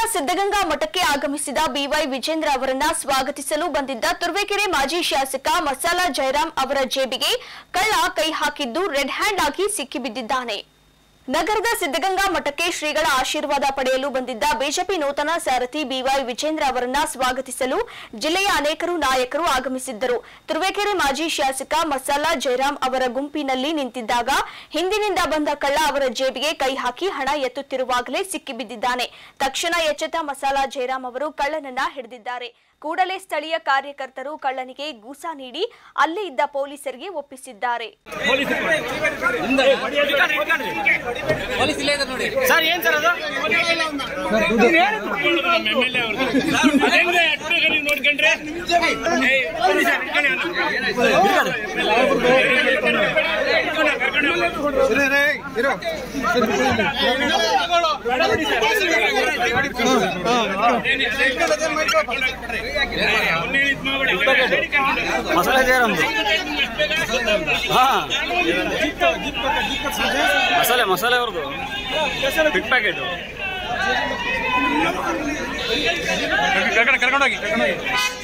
ಸಿದ್ದಗಂಗಾ ಮಠಕ್ಕೆ ಆಗಮಿಸಿದ ಬಿವೈ ವಿಜೇಂದ್ರ ಅವರನ್ನ ಸ್ವಾಗತಿಸಲು ಬಂದಿದ್ದ ತುರುವೇಕೆರೆ ಮಾಜಿ ಶಾಸಕ ಮಸಾಲಾ ಜಯರಾಮ್ ಅವರ ಜೇಬಿಗೆ ಕಳ್ಳ ಕೈ ಹಾಕಿದ್ದು ರೆಡ್ ಹ್ಯಾಂಡ್ ಆಗಿ ಸಿಕ್ಕಿಬಿದ್ದಿದ್ದಾನೆ ನಗರದ ಸಿದ್ದಗಂಗಾ ಮಠಕ್ಕೆ ಶ್ರೀಗಳ ಆಶೀರ್ವಾದ ಪಡೆಯಲು ಬಂದಿದ್ದ ಬಿಜೆಪಿ ನೂತನ ಸಾರಥಿ ಬಿವೈ ವಿಜೇಂದ್ರ ಅವರನ್ನ ಸ್ವಾಗತಿಸಲು ಜಿಲ್ಲೆಯ ಅನೇಕರು ನಾಯಕರು ಆಗಮಿಸಿದ್ದರು ತುರುವೇಕೆರೆ ಮಾಜಿ ಶಾಸಕ ಮಸಾಲಾ ಜಯರಾಮ್ ಅವರ ಗುಂಪಿನಲ್ಲಿ ನಿಂತಿದ್ದಾಗ ಹಿಂದಿನಿಂದ ಬಂದ ಕಳ್ಳ ಅವರ ಜೇಬಿಗೆ ಕೈ ಹಾಕಿ ಹಣ ಎತ್ತುತ್ತಿರುವಾಗಲೇ ಸಿಕ್ಕಿಬಿದ್ದಿದ್ದಾನೆ ತಕ್ಷಣ ಎಚ್ಚೆತ್ತ ಮಸಾಲಾ ಜಯರಾಮ್ ಅವರು ಕಳ್ಳನನ್ನ ಹಿಡಿದಿದ್ದಾರೆ ಕೂಡಲೇ ಸ್ಥಳೀಯ ಕಾರ್ಯಕರ್ತರು ಕಳ್ಳನಿಗೆ ಗೂಸ ನೀಡಿ ಅಲ್ಲೇ ಇದ್ದ ಪೊಲೀಸರಿಗೆ ಒಪ್ಪಿಸಿದ್ದಾರೆ ಪೊಲೀಸ್ ಇಲ್ಲೇ ಇದ್ದಾರೆ ನೋಡಿ ಸರ್ ಏನ್ ಸರ್ ಅದು ನೋಡ್ಕೊಂಡ್ರೆ ಮಸಾಲೆ ಜಯರಾಮ್ದು ಹಾ ಮಸಾಲೆ ಮಸಾಲೆ ಅವ್ರದ್ದು ಬಿಗ್ ಪ್ಯಾಕೆಟ್ ಕರ್ಕೊಂಡೋಗಿ ಕರ್ಕೊಂಡೋಗಿ